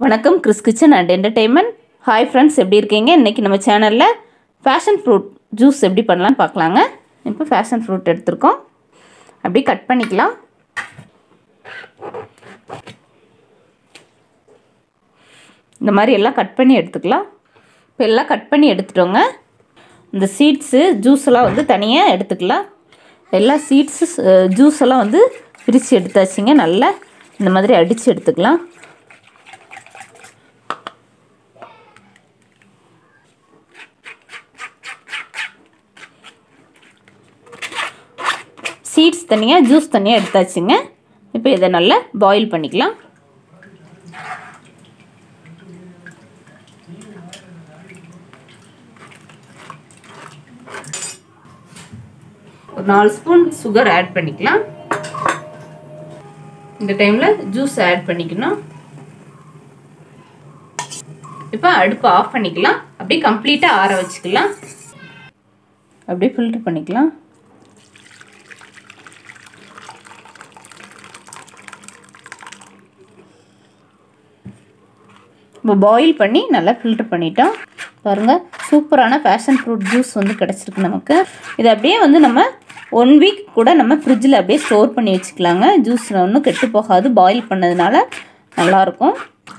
வணக்கம் Chris kitchen and entertainment hi friends எப்படி இருக்கீங்க இன்றைக்கி நம்ம சேனலில் ஃபேஷன் ஃப்ரூட் ஜூஸ் எப்படி பண்ணலான்னு பார்க்கலாங்க இப்போ ஃபேஷன் ஃப்ரூட் எடுத்திருக்கோம் அப்படி கட் பண்ணிக்கலாம் இந்த மாதிரி எல்லாம் கட் பண்ணி எடுத்துக்கலாம் இப்போ எல்லாம் கட் பண்ணி எடுத்துட்டோங்க இந்த சீட்ஸு ஜூஸ் எல்லாம் வந்து தனியாக எடுத்துக்கலாம் எல்லா சீட்ஸு ஜூஸ் எல்லாம் வந்து பிரித்து எடுத்தாச்சுங்க நல்லா இந்த மாதிரி அடித்து எடுத்துக்கலாம் சீட்ஸ் தனியாக ஜூஸ் தனியாக எடுத்தாச்சுங்க இப்போ இதை நல்லா பாயில் பண்ணிக்கலாம் ஒரு நாலு ஸ்பூன் சுகர் ஆட் பண்ணிக்கலாம் இந்த டைமில் ஜூஸ் ஆட் பண்ணிக்கணும் இப்போ அடுப்பு ஆஃப் பண்ணிக்கலாம் அப்படியே கம்ப்ளீட்டாக ஆற வச்சுக்கலாம் அப்படியே ஃபில்டர் பண்ணிக்கலாம் இப்போ பாயில் பண்ணி நல்லா ஃபில்டர் பண்ணிட்டோம் பாருங்கள் சூப்பரான ஃபேஷன் ஃப்ரூட் ஜூஸ் வந்து கிடச்சிருக்கு நமக்கு இது அப்படியே வந்து நம்ம ஒன் வீக் கூட நம்ம ஃப்ரிட்ஜில் அப்படியே ஸ்டோர் பண்ணி வச்சுக்கலாங்க ஜூஸ் ஒன்றும் கெட்டு போகாது பாயில் பண்ணதுனால நல்லாயிருக்கும்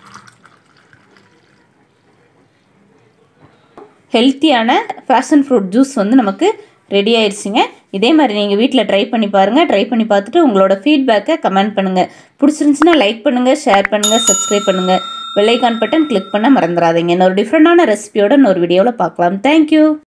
ஹெல்த்தியான ஃபேஷன் ஃப்ரூட் ஜூஸ் வந்து நமக்கு ரெடி ஆயிடுச்சுங்க இதே மாதிரி நீங்கள் வீட்டில் ட்ரை பண்ணி பாருங்கள் ட்ரை பண்ணி பார்த்துட்டு உங்களோட ஃபீட்பேக்கை கமெண்ட் பண்ணுங்கள் பிடிச்சிருந்துச்சின்னா லைக் பண்ணுங்கள் ஷேர் பண்ணுங்கள் சப்ஸ்கிரைப் பண்ணுங்கள் பெல்லைக்கான் பட்டன் கிளிக் பண்ண மறந்துடாதீங்க இன்னொரு டிஃப்ரெண்டான ரெசிபியோட இன்னொரு வீடியோவில் பார்க்கலாம் தேங்க்யூ